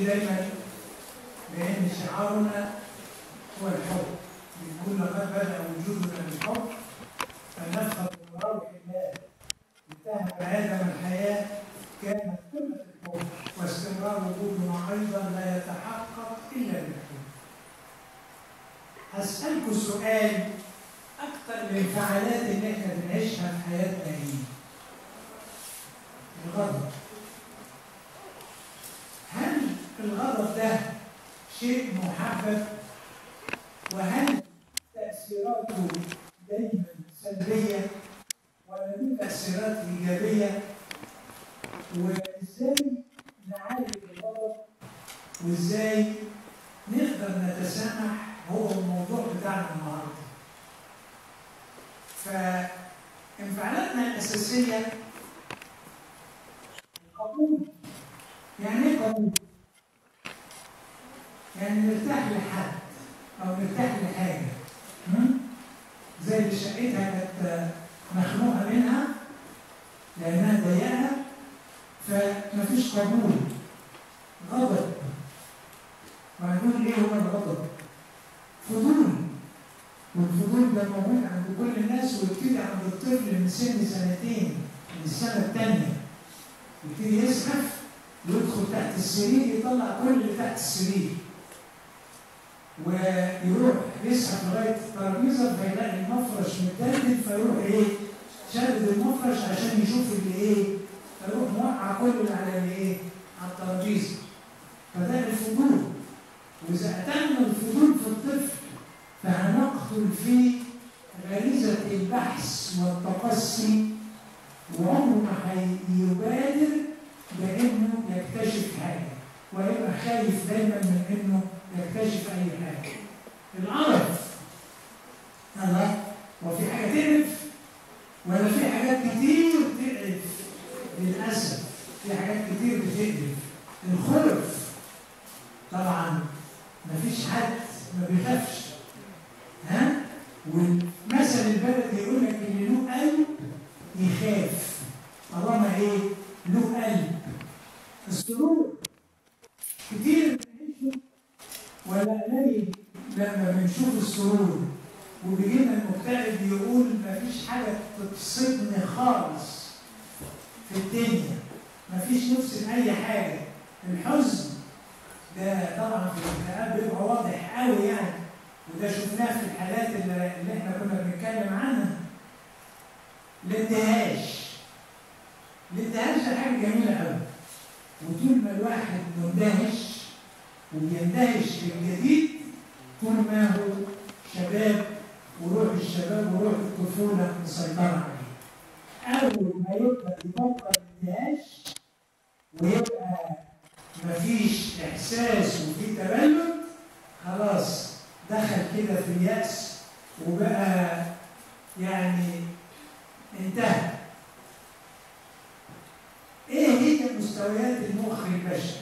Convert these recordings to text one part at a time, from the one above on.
نبتدي دايما بان شعارنا هو الحب بنقول لقد بدا وجودنا بالحب فنفخر بروح الله انتهى ادم الحياه كانت قمه الحب واستمرار وجودنا ايضا لا يتحقق الا بالحب هسألكوا سؤال أكثر من الفعالات اللي احنا بنعيشها في حياتنا ايه؟ الغضب. هل الغضب ده شيء محبب؟ وهل تأثيراته دايما سلبية ولا له تأثيرات إيجابية؟ وإزاي نعالج الغضب؟ وإزاي نقدر نتسامح هو الموضوع بتاعنا النهارده. فانفعالاتنا الأساسية القبول. يعني إيه قبول؟ يعني نرتاح لحد أو نرتاح لحاجة. م? زي اللي شقتها كانت مخنوقة منها لأنها ضيقة فمفيش قبول. غضب. وهنقول إيه هو الغضب؟ فضول والفضول ده موجود عند كل الناس ويبتدي عند الطفل من سن سنتين من السنه الثانيه يبتدي يزحف ويدخل تحت السرير يطلع كل اللي تحت السرير ويروح يزحف لغايه الترابيزه فيلاقي المفرش متدلدل فيروح ايه شادد المفرش عشان يشوف اللي ايه فيروح موقع كل اللي على الايه على الترابيزه فده الفضول وإذا أتم الفضول في الطفل فهنقتل فيه غريزة البحث والتقصي وعمره ما هيبادر بإنه يكتشف حاجة ويبقى خايف دايما من إنه يكتشف أي حاجة. القرف الله وفي حاجة تقرف ولا في حاجات كتير تقرف للأسف في حاجات كتير بتقرف الخلف طبعا مفيش حد ما بيخافش ها والمثل البلدي يقول لك اللي له قلب يخاف طالما ايه له قلب السرور كتير بنعيشه ولا قليل لما بنشوف السرور وبيجي لنا المكتئب يقول مفيش حاجه تبسطني خالص في الدنيا مفيش نفس اي حاجه الحزن ده طبعا في الاكتئاب بيبقى واضح قوي يعني وده شفناه في الحالات اللي, اللي احنا كنا بنتكلم عنها الاندهاش الاندهاش ده حاجه جميله قوي وطول ما الواحد مندهش وبيندهش بالجديد طول ما هو شباب وروح الشباب وروح الطفوله مسيطره عليه اول ما يبدا يبطل اندهاش ويبقى مفيش احساس وفي تبلد خلاص دخل كده في اليأس وبقى يعني انتهى ايه هي مستويات المخ البشري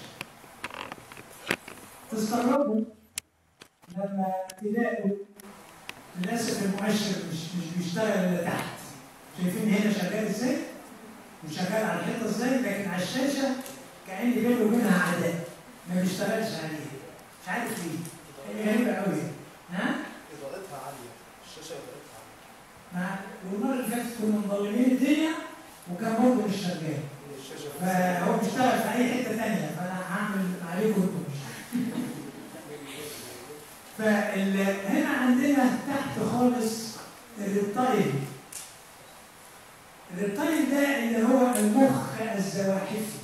تستغربوا لما تلاقوا للاسف المؤشر مش مش بيشتغل الا تحت شايفين هنا شغال ازاي وشغال على الحيطه ازاي لكن على الشاشه كأن بينه وبينها عداء ما بيشتغلش عليه مش عارف ليه هي غريبة قوي ها؟ اضاءتها عاليه الشاشه اضاءتها عاليه ما والمرة اللي فاتت كنا مضلمين الدنيا وكان برضه مش شغال هي الشاشه فهو بيشتغل في أي حتة تانية فأنا هعمل عليكم انتم فهنا عندنا تحت خالص الريبتايل الريبتايل ده اللي هو المخ الزواحفي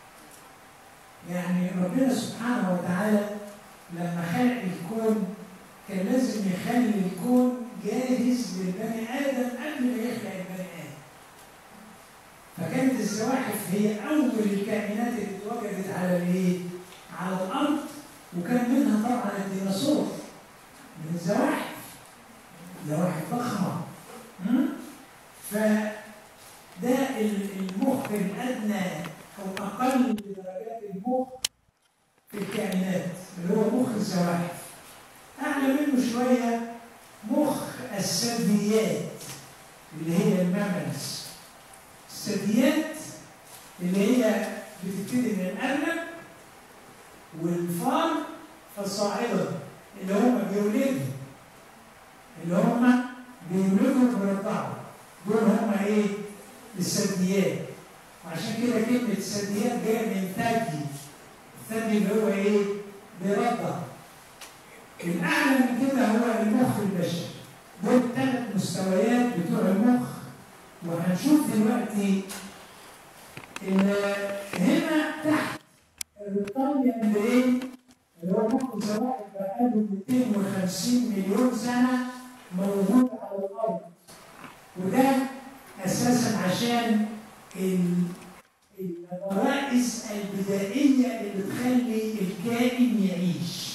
يعني ربنا سبحانه وتعالى لما خلق الكون كان لازم يخلي الكون جاهز للبني ادم قبل ما يخلق البني ادم. فكانت الزواحف هي اول الكائنات اللي اتوجدت على الايه؟ على الارض وكان منها طبعا الديناصور من الزواحف زواحف ضخمه م? فده المخ الادنى او اقل درجات المخ في الكائنات اللي هو مخ الزواحف اعلى منه شويه مخ الثدييات اللي هي الماملز الثدييات اللي هي بتبتدي من الارنب والفار فالصاعدة اللي هم بيولدوا اللي هم بيولدوا ويرضعوا دول هم ايه؟ الثدييات وعشان كده كلمة ثدييات جاية من ثدي الثدي اللي هو ايه؟ بيرضع الأعلى من كده هو المخ البشري دول ثلاث مستويات بتوع المخ وهنشوف دلوقتي ان هنا تحت الريطانيا برين اللي هو مخ زواحف بقاله 250 مليون سنه موجود على الارض وده اساسا عشان الغرائز البدائيه اللي تخلي الكائن يعيش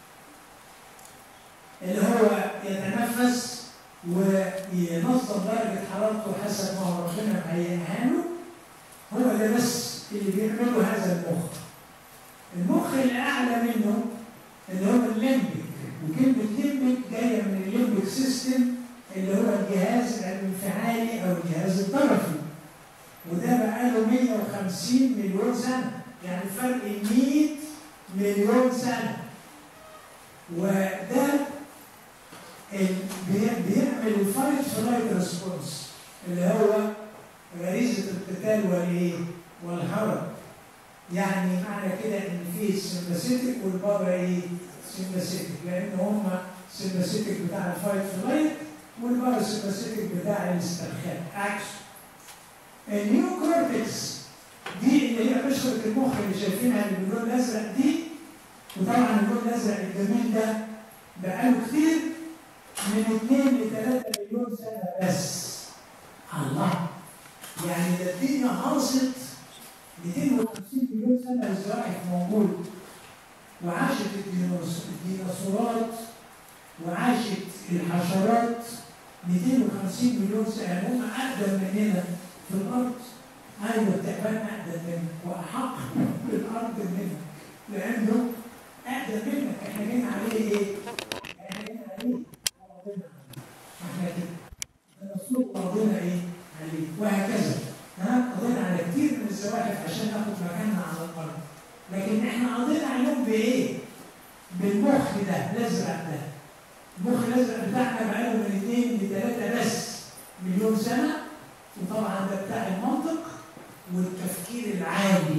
اللي هو يتنفس وينظم درجة حرارته حسب ما هو ربنا مهيئها له هو ده بس اللي بيعمله هذا المخ. المخ اللي أعلى منه اللي هو الليمبك وكلمة ليمبك جاية من الليمبك سيستم اللي هو الجهاز الانفعالي أو الجهاز الطرفي. وده بقاله 150 مليون سنة يعني فرق 100 مليون سنة. وده بيعمل الفايت فلايت ريسبونس اللي هو غريزه القتال والايه؟ والهرب. يعني معنى كده ان في سمباثيتك والبابا ايه؟ سمباثيتك لان هم سمباثيتك بتاع الفايت فلايت والبابا سمباثيتك بتاع الاسترخاء عكس. النيو كورتكس دي اللي هي قشره المخ اللي شايفينها اللي باللون الازرق دي وطبعا اللون الازرق الجميل ده بقاله كتير من 2 ل 3 مليون سنه بس الله يعني ده الدنيا هاصت 250 مليون سنه الزواحف موجود وعاشت الديناصورات وعاشت الحشرات 250 مليون سنه يعني هم اقدم مننا في الارض ايوه التعبان اقدم منك واحق بالارض منك لانه اقدم منك احنا جينا عليه ايه؟ احنا جينا عليه احنا كده الرسول قضينا ايه؟ عليه وهكذا ها قضينا على كتير من الزواحف عشان ناخد مكاننا على الارض لكن احنا قضينا عليهم بايه؟ بالمخ ده الازرق ده المخ الازرق بتاعنا بقاله من 2 ل 3 بس مليون سنه وطبعا ده بتاع المنطق والتفكير العالي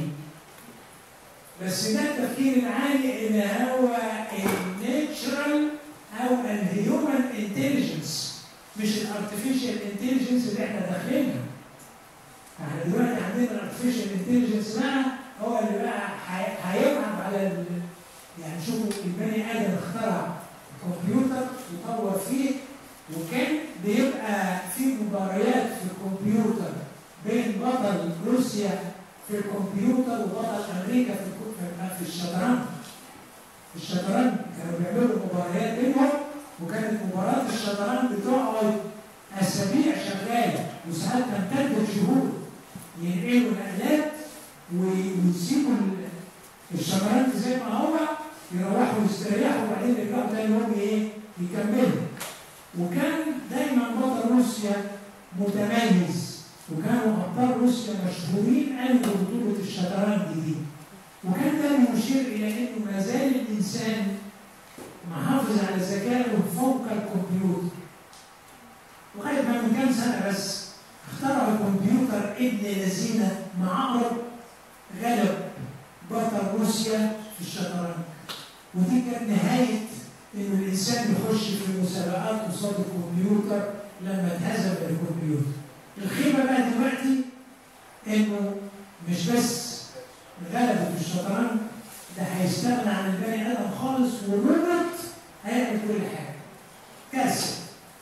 بس ده التفكير العالي اللي هو الناتشرال او الهيومن انتليجنس مش الارتفيشال انتليجنس اللي احنا داخلينها. احنا دلوقتي عندنا الارتفيشال انتليجنس بقى هو اللي بقى هيلعب على ال... يعني شوفوا البني ادم اخترع كمبيوتر وطور فيه وكان بيبقى في مباريات في الكمبيوتر بين بطل روسيا في الكمبيوتر وبطل امريكا في في الشطرنج. في الشطرنج كانوا بيعملوا مباريات بينهم وكانت مباراه الشطرنج بتقعد اسابيع شغاله وساعات تمتد شهور ينقلوا نقلات ويسيبوا الشطرنج زي ما هو يروحوا يستريحوا وبعدين يرجعوا تاني يوم ايه؟ يكملوا. وكان دايما بطل روسيا متميز وكانوا ابطال روسيا مشهورين قوي ببطوله الشطرنج دي. وكان ده يشير الى انه ما زال الانسان محافظ على ذكائه فوق الكمبيوتر. لغايه ما من كام سنه بس اخترعوا الكمبيوتر ابن لذينه مع عقرب غلب بطل روسيا في الشطرنج. ودي كانت نهايه ان الانسان يخش في مسابقات قصاد الكمبيوتر لما اتهزم الكمبيوتر. الخيبه بقى دلوقتي انه مش بس غلبه في الشطرنج ده هيستغنى عن البني ادم خالص والروبوت هيعمل كل حاجه. كارثه.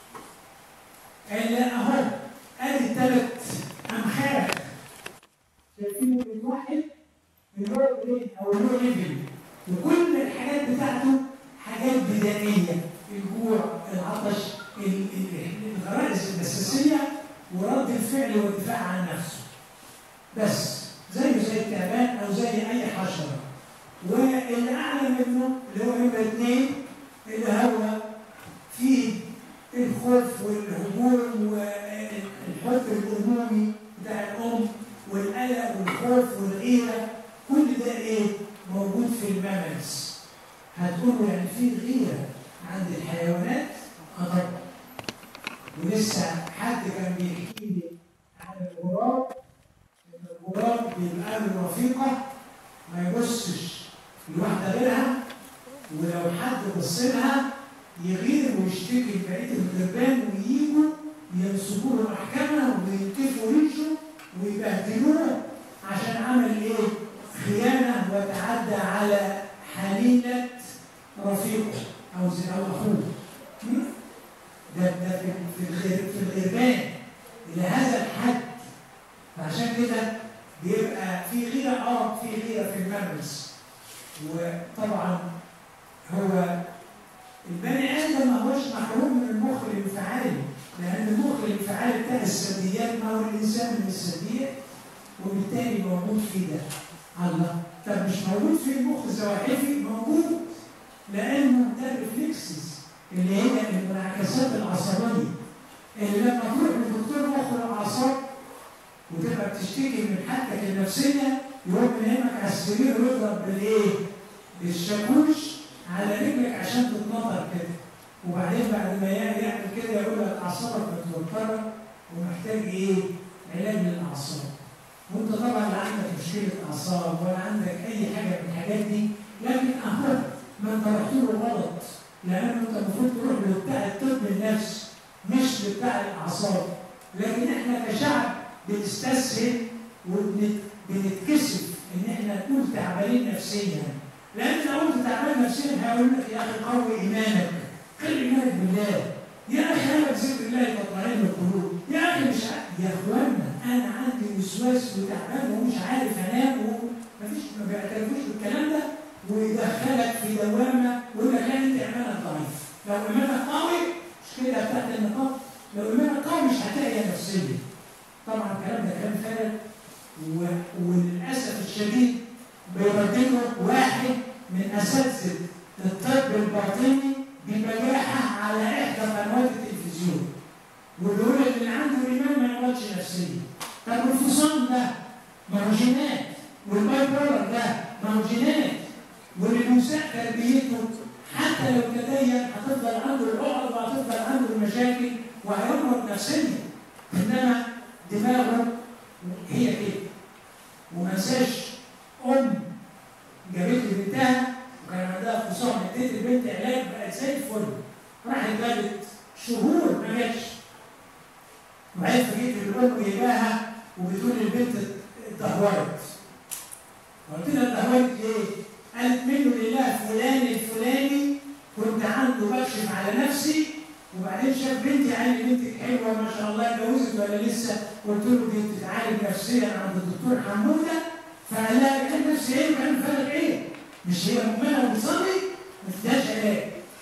اللي اهو ادي الثلاث امخاخ شايفين الواحد اللو جريد او اللو ليفل وكل الحاجات بتاعته حاجات بدائيه الجوع العطش الغرائز الاساسيه ورد الفعل والدفاع عن نفسه بس زيه زي التعبان او زي اي حشره واللي اعلى منه اللي هو نمره اثنين اللي هو فيه الخوف والهجوم والحب الامومي بتاع الام والقلق والخوف والغيره كل ده ايه؟ موجود في في الممس هتقولوا يعني في غيرة عند الحيوانات؟ اه طبعا ولسه حد كان بيحكي لي عن الغراب ان الغراب بيبقى له رفيقه ما يبصش لواحده غيرها ولو حد بص لها يغير ويشتكي لبقيه الغربان وييجوا ينصبوا له محكمه وينتفوا ريشه ويبهدلوه عشان عمل ايه؟ خيانه وتعدى على حليله رفيقه او زي او اخوه م? ده ده في في الغير في الغربان الى هذا الحد فعشان كده بيبقى في غيره اه في غيره في الممس وطبعا هو البني ادم ما هوش محروم من المخ الانفعالي لان المخ الانفعالي بتاع الثدييات ما هو الانسان من الثدييات وبالتالي موجود فيه ده الله طب مش موجود في المخ الزواحفي موجود لانه ده ريفلكسز اللي هي المنعكسات العصبيه اللي لما تروح لدكتور مخ الاعصاب وتبقى بتشتكي من حالتك النفسيه يقوم منامك على السرير ويضرب بالايه؟ بالشاكوش على رجلك عشان تتنطر كده وبعدين بعد ما يعمل كده يقول لك اعصابك متوتره ومحتاج ايه؟ علاج للاعصاب وانت طبعا لا عندك مشكله اعصاب ولا عندك اي حاجه من الحاجات دي لكن اهو ما انت رحت له غلط لانه انت المفروض تروح لبتاع الطب النفسي مش لبتاع الاعصاب لكن احنا كشعب بنستسهل وبنتكسف ان احنا نكون تعبانين نفسيا لان لو انت تعبان نفسيا هيقول لك يا اخي قوي ايمانك خلي ايمانك بالله يا اخي انا بذكر الله تطمئن القلوب يا اخي مش عارف يا اخوانا انا عندي وسواس وتعبان ومش عارف انام ومفيش ما بيعترفوش بالكلام ده ويدخلك في دوامه ويقول لك لا انت ايمانك ضعيف لو ايمانك قوي مش كده تحت النقاط لو ايمانك قوي مش هتلاقي نفسيا طبعا الكلام ده كلام فارغ وللاسف الشديد بيردده واحد من اساتذه الطب الباطني ببجاحه على احدى قنوات التلفزيون وبيقول اللي عنده ايمان ما يقعدش نفسيا طب الفصام ده ما هو جينات والباي بولر ده ما هو جينات واللي بيساء تربيته حتى لو تدين هتفضل عنده العقد وهتفضل عنده المشاكل وهيمرض نفسيا انما دماغه هي كده وما انساش ام جابت لي بنتها وكان عندها فصام اديت البنت علاج بقت زي الفل راحت جابت شهور ما جاتش وبعدين فجيت الام جايباها وبتقول للبنت اتدهورت قلت لها اتدهورت ليه؟ قالت منه لله فلان الفلاني كنت عنده بكشف على نفسي وبعدين شاف بنتي قال لي بنتك حلوه ما شاء الله اتجوزت ولا لسه؟ قلت له دي بتتعالج نفسيا عند الدكتور حموده فقال لها كان نفسي ايه وكان فارق ايه؟ مش هي مؤمنه وبتصلي؟ ما تديهاش علاج.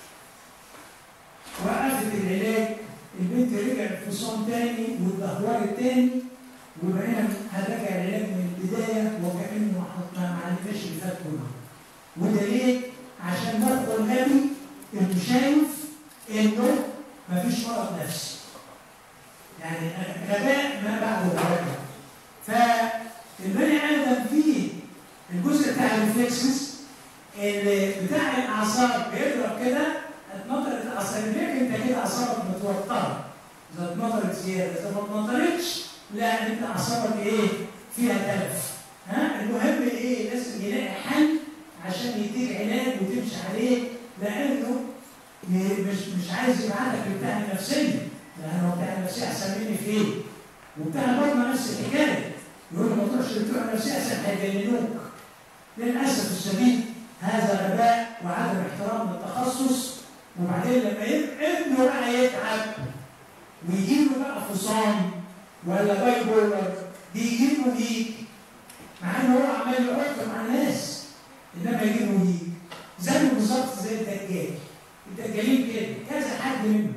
وقفت العلاج البنت رجعت فصام تاني واتدهورت تاني وبقينا هنرجع العلاج من البدايه وكانه ما عرفناش اللي فات كله. وده ليه؟ عشان مخه الغبي انه شايف انه مفيش مرض نفسي. يعني غباء ما بعده غباء. فالبني ادم فيه الجزء بتاع الريفلكسز اللي بتاع الاعصاب بيضرب كده اتنطرت الاعصاب ليك انت كده اعصابك متوتره اذا اتنطرت زياده اذا ما اتنطرتش لا انت اعصابك ايه؟ فيها تلف ها المهم ايه؟ لازم يلاقي حل عشان يديك علاج وتمشي عليه لانه مش مش عايز يبعتك لبتاع النفسيه لان هو بتاع النفسيه احسن مني في ايه؟ وبتاع البطنه نفس الحكايه يقول له ما تروحش لبتوع النفسيه عشان هيجننوك للاسف الشديد هذا غباء وعدم احترام للتخصص وبعدين لما ابنه بقى يتعب ويجي له بقى فصام ولا باي بولر بيجي له هيك مع ان هو عمال يحط مع الناس انما يجي له هيك زيه بالظبط زي الدجال الدجالين كده كذا حد منهم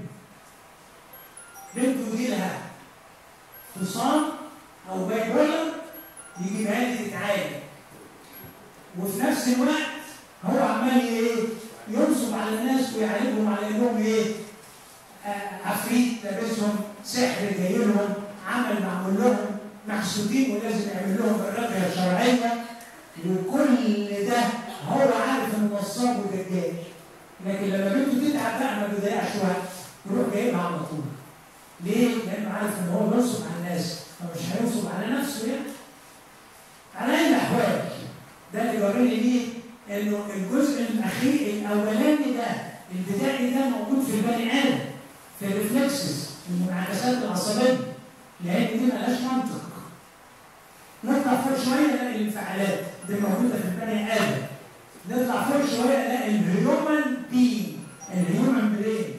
بنته يجي لها فصام او باي بولر يجيبها لي تتعالج وفي نفس الوقت هو عمال ايه ينصب على الناس ويعالجهم على انهم ايه آه عفريت لابسهم سحر جاي لهم عمل معمول لهم محسودين ولازم يعمل لهم الرقيه الشرعيه وكل ده هو عارف انه نصاب ودجال لكن لما بنته تتعب بقى ما بيضيعش وقت يروح جايبها على طول ليه؟ لانه عارف ان هو بينصب على الناس فمش هينصب على نفسه يعني على اي الاحوال ده اللي وريني ليه انه الجزء الاخير الاولاني ده البدائي ده موجود في البني ادم في الريفلكسز المنعكسات العصبيه لان دي ملهاش منطق نطلع فوق شويه نلاقي الانفعالات دي موجوده في البني ادم نطلع فوق شويه نلاقي الهيومن بي الهيومن برين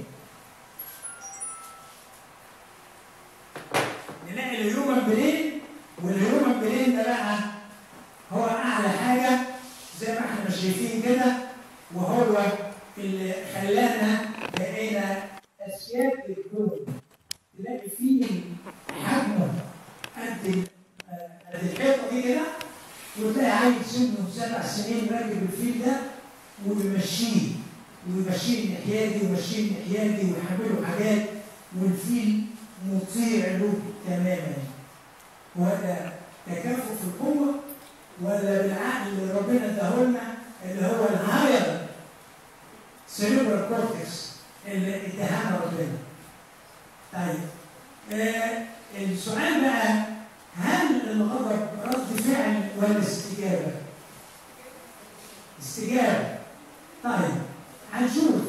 نلاقي الهيومن برين والهيومن برين ده بقى هو اعلى حاجه زي ما احنا شايفين كده وهو اللي خلانا بقينا اسياد الكون تلاقي فيه حجمه قد قد الحيطه دي كده وتلاقي عيل سنه سبع سنين راكب الفيل ده ويمشيه ويمشيه الناحيه دي ويمشيه الناحيه دي ويحمله حاجات والفيل مطيع له تماما وهذا تكافؤ في القوه ولا بالعقل اللي ربنا اداهولنا اللي هو الهاير سيريبرال كورتكس اللي اداها ربنا. طيب آه السؤال بقى هل الغضب رد فعل ولا استجابه؟ استجابه. طيب هنشوف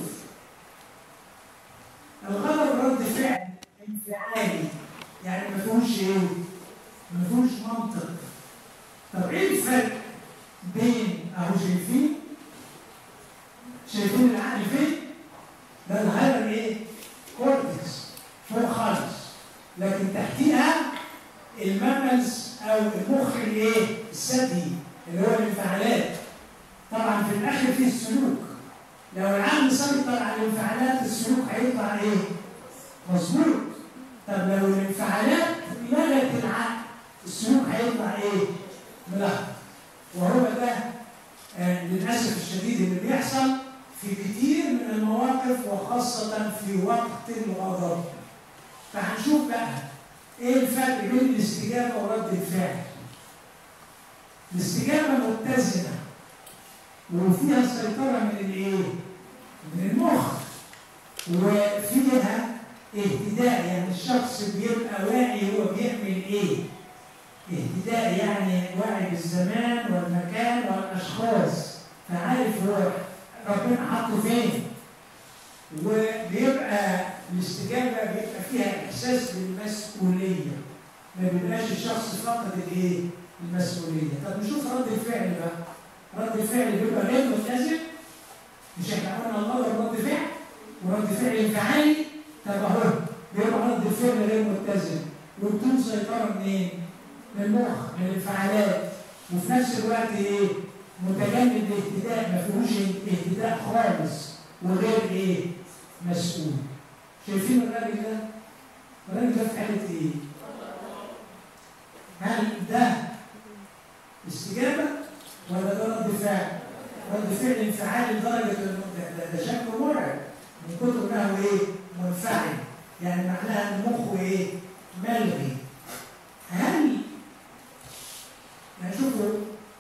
الغضب رد فعل انفعالي يعني ما فيهوش ايه؟ ما فيهوش منطق. طب ايه الفرق بين اهو شايفين شايفين العقل فين؟ ده الهايبر ايه؟ كورتكس فوق خالص لكن تحتيها الممز او المخ الايه؟ الثدي اللي هو الانفعالات طبعا في الاخر فيه السلوك لو العقل سيطر على الانفعالات السلوك هيطلع ايه؟ مظبوط طب لو الانفعالات لغت العقل السلوك هيطلع ايه؟ ملخبط وهو ده آه للاسف الشديد اللي بيحصل في كتير من المواقف وخاصة في وقت الغضب. فهنشوف بقى ايه الفرق بين الاستجابة ورد الفعل. الاستجابة متزنة وفيها سيطرة من الايه؟ من المخ وفيها اهتداء يعني الشخص بيبقى واعي هو بيعمل ايه؟ اهتداء يعني واعي بالزمان والمكان والاشخاص فعارف هو ربنا حطه فين وبيبقى الاستجابه بيبقى فيها احساس بالمسؤوليه ما بيبقاش الشخص فقد الايه؟ المسؤوليه طب نشوف رد الفعل بقى رد الفعل بيبقى غير ملتزم مش احنا قلنا الغضب رد فعل ورد فعل انفعالي طب اهو بيبقى رد الفعل غير ملتزم وبدون سيطره منين؟ من المخ من الانفعالات وفي نفس الوقت ايه؟ متجنب الاهتداء ما فيهوش اهتداء خالص وغير ايه؟ مسؤول. شايفين الراجل ده؟ الراجل ده في حاله ايه؟ هل ده استجابه ولا ده رد فعل؟ رد فعل انفعالي لدرجه انه ده, ده شكله مرعب من كتر ما هو ايه؟ منفعل. يعني معناها ان مخه ايه؟ ملغي. هل هنشوفوا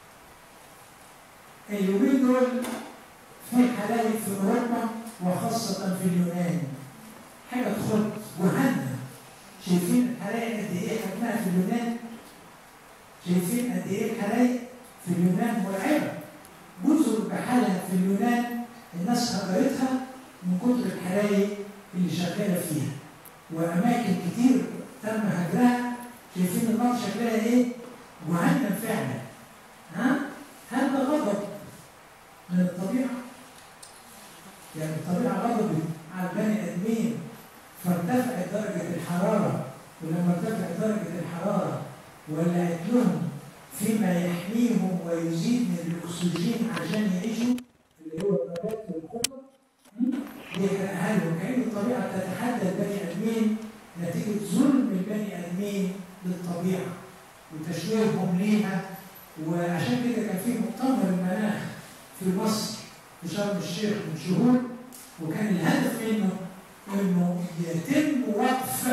اليومين دول في حلايب في اوروبا وخاصة في اليونان حاجة تخط جهنم شايفين الحلايب قد ايه حجمها في اليونان؟ شايفين قد ايه الحلايب في اليونان مرعبة جزر بحالها في اليونان الناس هجرتها من كتر الحلايب اللي شغالة فيها وأماكن كتير تم هجرها شايفين النار شكلها ايه؟ جهنم فعلا ها؟ هل ده غضب من الطبيعة؟ يعني الطبيعة غضبت على البني آدمين فارتفعت درجة الحرارة ولما ارتفعت درجة الحرارة ولعت لهم فيما يحميهم ويزيد من الأكسجين عشان يعيشوا اللي هو النبات والخضر يحرقها لهم كأن الطبيعة تتحدى البني آدمين نتيجة ظلم البني آدمين للطبيعة وتشويههم ليها وعشان كده كان في مؤتمر المناخ في مصر في شرم الشيخ من شهور وكان الهدف منه انه يتم وقف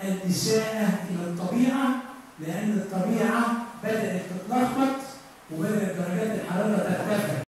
الاساءة الى الطبيعة لان الطبيعة بدأت تتلخبط وبدأت بدات درجات الحراره ترتفع